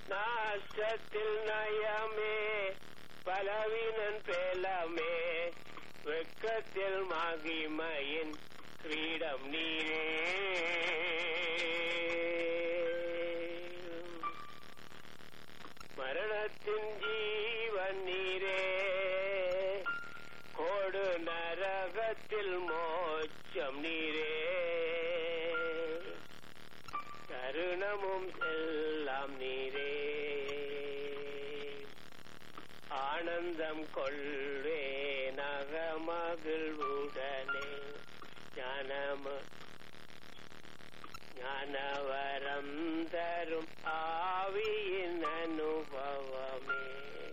நாசத்தில் நயமே பலவீனன் பேலமே வெக்கத்தில் மகிமையின் கிரீடம் நீரே மரணத்தின் ஜீவன் நீரே கோடு நரகத்தில் மோட்சம் நீரே கருணமும் எல்லாம் நீரே ஆனந்தம் கொள்வே நகமகிழ்வுடனே ஞானம ஞானவரம் தரும் ஆவியின் அனுபவமே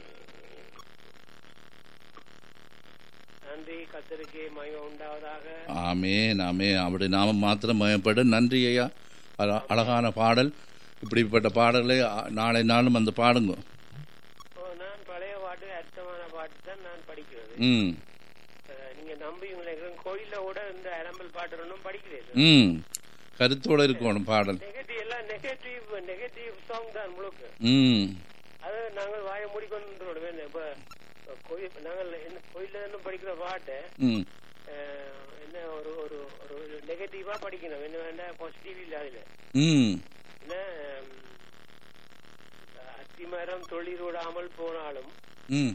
நன்றி கத்தருக்கு மயம் உண்டாவதாக ஆமேன் ஆமேன் அப்படி நாம மாத்திரம் மயப்பட நன்றி ஐயா அழ- அழகான பாடல் இப்படிப்பட்ட பாடலை அ- நாளை நாளும் அந்த பாடுங்க ஓ, நான் பழைய பாட்டு அர்த்தமான பாட்டு தான் நான் படிக்கிறது ம் அஹ், நீங்க நம்புவீங்களே கோயில்ல கூட இந்த அரம்பல் பாட்டு ஒன்றும் படிக்கிறது ம் கருத்தோட இருக்கணும் பாடல் நெகட்டிவ் எல்லாம் நெகட்டிவ் நெகட்டிவ் சாங் தான் முழுக்க ம் அது நாங்கள் வாய மூடிக்கொண்டு இப்ப கோயில் நாங்கள் என்ன கோயில்ல இருந்து படிக்கிற பாட்டை ம் அஹ், என்ன ஒரு ஒரு ஒரு நெகட்டிவா படிக்கணும் என்ன வேண்டாம் பாசிட்டிவ் இல்ல அதுல ம் என்ன ஹம், அத்திமரம் தொழிலூடாமல் போனாலும் ம்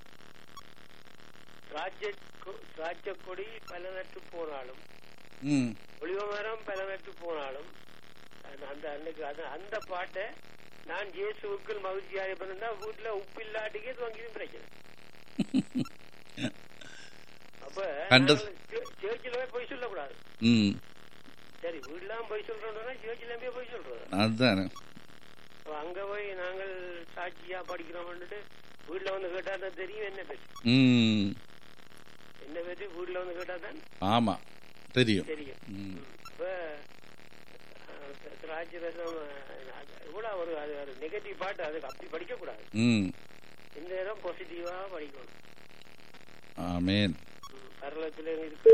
ராஜ்ய ராஜ்ய கொடி பல நட்டு போனாலும் ம் ஒளிவ மரம் பல நட்டு போனாலும் அந்த- அந்த அன்னைக்கு அது அந்த பாட்டை நான் இயேசுவுக்குள் மகிழ்ச்சியாக பண்ணா வீட்டுல உப்பு இல்லாட்டிக்கே வாங்கியும் பிரச்சனை அப்ப கண்ட- சேர்ச்சில போய் பொய் சொல்லக்கூடாது ம் சரி வீடுலாம் போய் சொல்றோம்னா சேர்ச்சில போய் பொய் சொல்றோம் அதுதானே அப்ப அங்க போய் நாங்கள் சாட்சியா படிக்கிறோம்னுட்டு வீட்டுல வந்து கேட்டா தான் தெரியும் என்ன பற்றி ம் என்ன பற்றி வீட்டுல வந்து கேட்டா தான் ஆமாம் தெரியும் தெரியும் ம் இப்ப ராஜ்யரசம் கூட ஒரு அது ஒரு நெகட்டிவ் பாட்டு அதுக்கு அப்படி படிக்க கூடாது ம் இந்த நேரம் பாசிட்டிவா படிக்கணும் ஆமேன் ம், பரலோகத்துல இருக்கு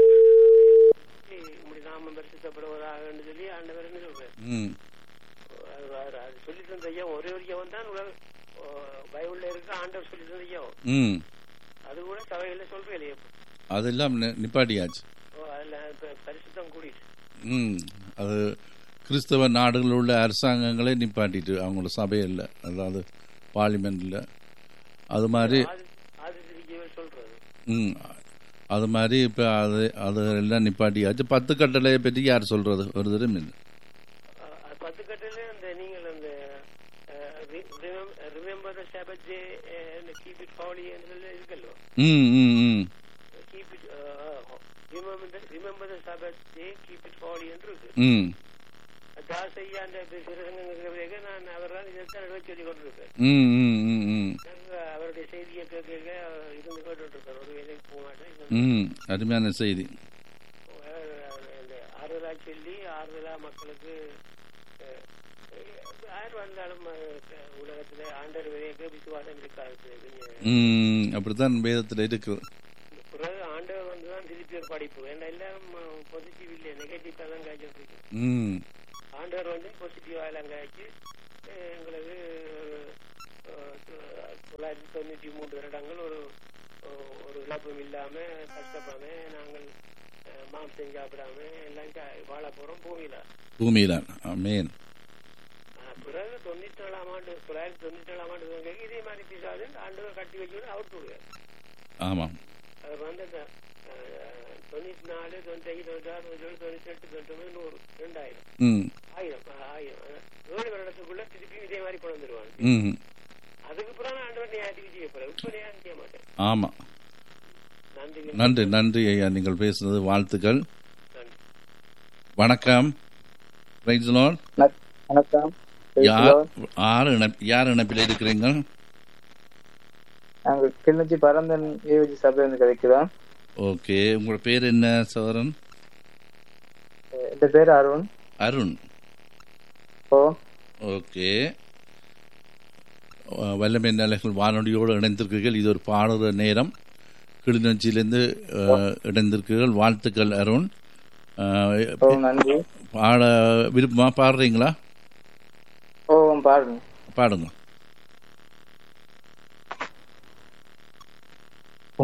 இப்படி நாம பரிசுத்தப்படுவதாக சொல்லி ஆண்டவர் என்ன சொல்றாரு ம் அது அது- அது சொல்லி தந்த ஐயா ஒரே ஒரு ஐயாவும் தான் உலக ஓ, பைபிள்ல இருக்க ஆண்டவர் சொல்லி தந்த ஐயாவும் ம் அது கூட சபையில சொல்றேன் இல்லையா அதெல்லாம் நி- நிப்பாட்டியாச்சு ஓ, அதுல இப்ப பரிசுத்தம் கூடிட்டு ம் அது கிறிஸ்தவ நாடுகளில் உள்ள அரசாங்கங்களே நிப்பாட்டிட்டு அவங்களோட சபையில் அதாவது பார்லிமெண்ட்டில் அது மாதிரி ஆதி ஆதித்திரிக்கவே சொல்றது ம் அது மாதிரி இப்போ அது அது எல்லாம் நிப்பாட்டியாச்சு பத்து கட்டளையை பற்றி யார் சொல்கிறது ஒரு தரம் இல்லை அஹ் அது பத்து கட்டில அந்த நீங்கள் அந்த remember the sabbath day keep it holy என்று இருக்கல்லோ ம் ம் ம் keep it remember the sabbath day keep it holy என்று இருக்கு ம் தாசையா அந்த சிறசங்க நான் அவர்தான் இதைத்தான் எழுத சொல்லி கொண்டிருப்பேன் ம் ம் ம் ம் நாங்க அவருடைய செய்தியை கேட்க கேட்க இருந்து கேட்டு இருக்கேன் ஒரு வேலைக்கு போக மாட்டேன் ம் அருமையான செய்தி இந்த ஆறுதலா சொல்லி ஆறுதலா மக்களுக்கு அஹ், யார் வந்தாலும் அஹ், உலகத்துல ஆண்டர் விதைக்கு விசுவாசம் இருக்காது கொஞ்சம் ம் அப்படித்தான் வேதத்தில் இருக்குது பிறகு ஆண்டவர் வந்துதான் திருப்பி ஒரு படிப்பு ஏன்னா எல்லாம் பாசிட்டிவ் இல்லை நெகட்டிவ் தான் காய்ச்சிட்டு இருக்கு ம் ஆண்டவர் வந்து பாசிட்டிவா எல்லாம் காய்ச்சி அஹ், எங்களுக்கு அஹ், தொள்ளாயிரத்தி தொண்ணூத்தி மூன்று வருடங்கள் ஒரு ஒரு இழப்பும் இல்லாம கஷ்டப்படாம நாங்கள் அஹ், மாம்சம் சாப்பிடாம எல்லாம் கா- வாழ போறோம் பூமியில பூமியிலான் ஆமேன் ஆஹ் பிறகு தொண்ணூத்தி ஏழாம் ஆண்டு தொள்ளாயிரத்தி தொண்ணூத்தி ஏழாம் ஆண்டு துவங்கி இதே மாதிரி பிசாது ஆண்டு கட்டி வச்சு அவுட் விடுவார் ஆமாம் அது வந்து அந்த, ஆஹ், தொண்ணூத்தி நாலு தொண்ணூத்தி ஐந்து தொண்ணூத்தி ஆறு தொண்ணூத்தி ஏழு தொண்ணூத்தி எட்டு தொண்ணூத்தி ஒன்பது நூறு ரெண்டாயிரம் ம் ஆயிரம் ஆஹ், ஆயிரம் ஆஹ், ஏழு வருடத்துக்குள்ள திருப்பி இதே மாதிரி கொண்டு வந்துருவாங்க ம் அதுக்கு பிறகு ஆண்டவர் நியாயத்துக்கு செய்ய போறேன் இப்ப நியாயம் செய்ய மாட்டேன் ஆமாம் நன்றி நன்றி நன்றி ஐயா நீங்கள் பேசுனது வாழ்த்துக்கள் நன்றி வணக்கம் Praise the Lord. வணக்- வணக்கம் யார் யார் இணப்- யார் இணைப்பில் இருக்கிறீங்க நாங்கள் கிளிநொச்சி பரந்தன் ஏவிஜி சபையிலிருந்து கிடைக்கிறோம் ஓகே உங்களோட பேர் என்ன சோரன் என் பேர் அருண் அருண் ஓ ஓகே அஹ், வல்லமை நிலைகள் வானொலியோடு இணைந்திருக்கிறீர்கள் இது ஒரு பாடுற நேரம் கிளிநொச்சியிலிருந்து அஹ், இணைந்திருக்கிறீர்கள் வாழ்த்துக்கள் அருண் அஹ், ஓ நன்றி பாட விருப்பமா பாடுறீங்களா ஓ பாருங்க பாடுங்க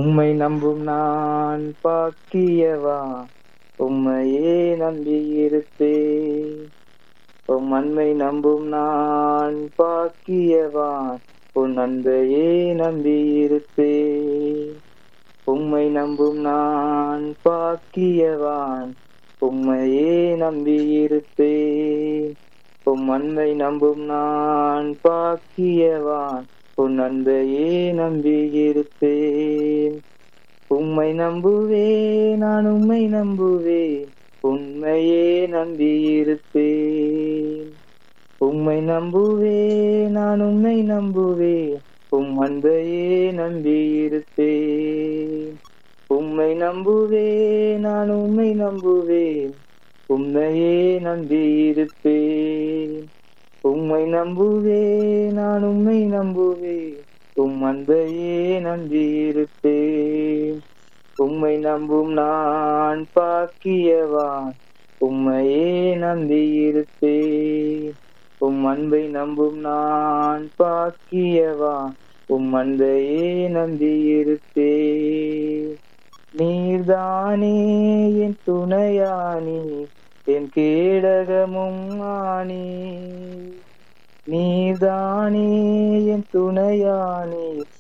உம்மை நம்பும் நான் பாக்கியவா உம்மையே நம்பியிருப்பேன் உம் அன்பை நம்பும் நான் பாக்கியவான் உன் அன்பையே நம்பியிருப்பேன் உம்மை நம்பும் நான் பாக்கியவான் உம்மையே நம்பியிருப்பேன் உம் அன்பை நம்பும் நான் பாக்கியவான் உன் அன்பையே நம்பியிருப்பேன் உம்மை நம்புவேன் நான் உம்மை நம்புவேன் உண்மையே நம்பியிருப்பேன் உம்மை நம்புவேன் நான் உம்மை நம்புவேன் உம் அன்பையே நம்பியிருப்பேன் உம்மை நம்புவேன் நான் உம்மை நம்புவேன் உம்மையே நம்பியிருப்பேன் உம்மை நம்புவேன் நான் உம்மை நம்புவேன் உம் அன்பையே நம்பியிருப்பேன் உம்மை நம்பும் நான் பாக்கியவான் உம்மையே நம்பியிருப்பேன் உம் அன்பை நம்பும் நான் பாக்கியவான் உம் அன்பையே நம்பியிருப்பேன் நீர்தானே என் துணையானி என் கேடகமும் ஆனி நீர்தானே என் துணையானி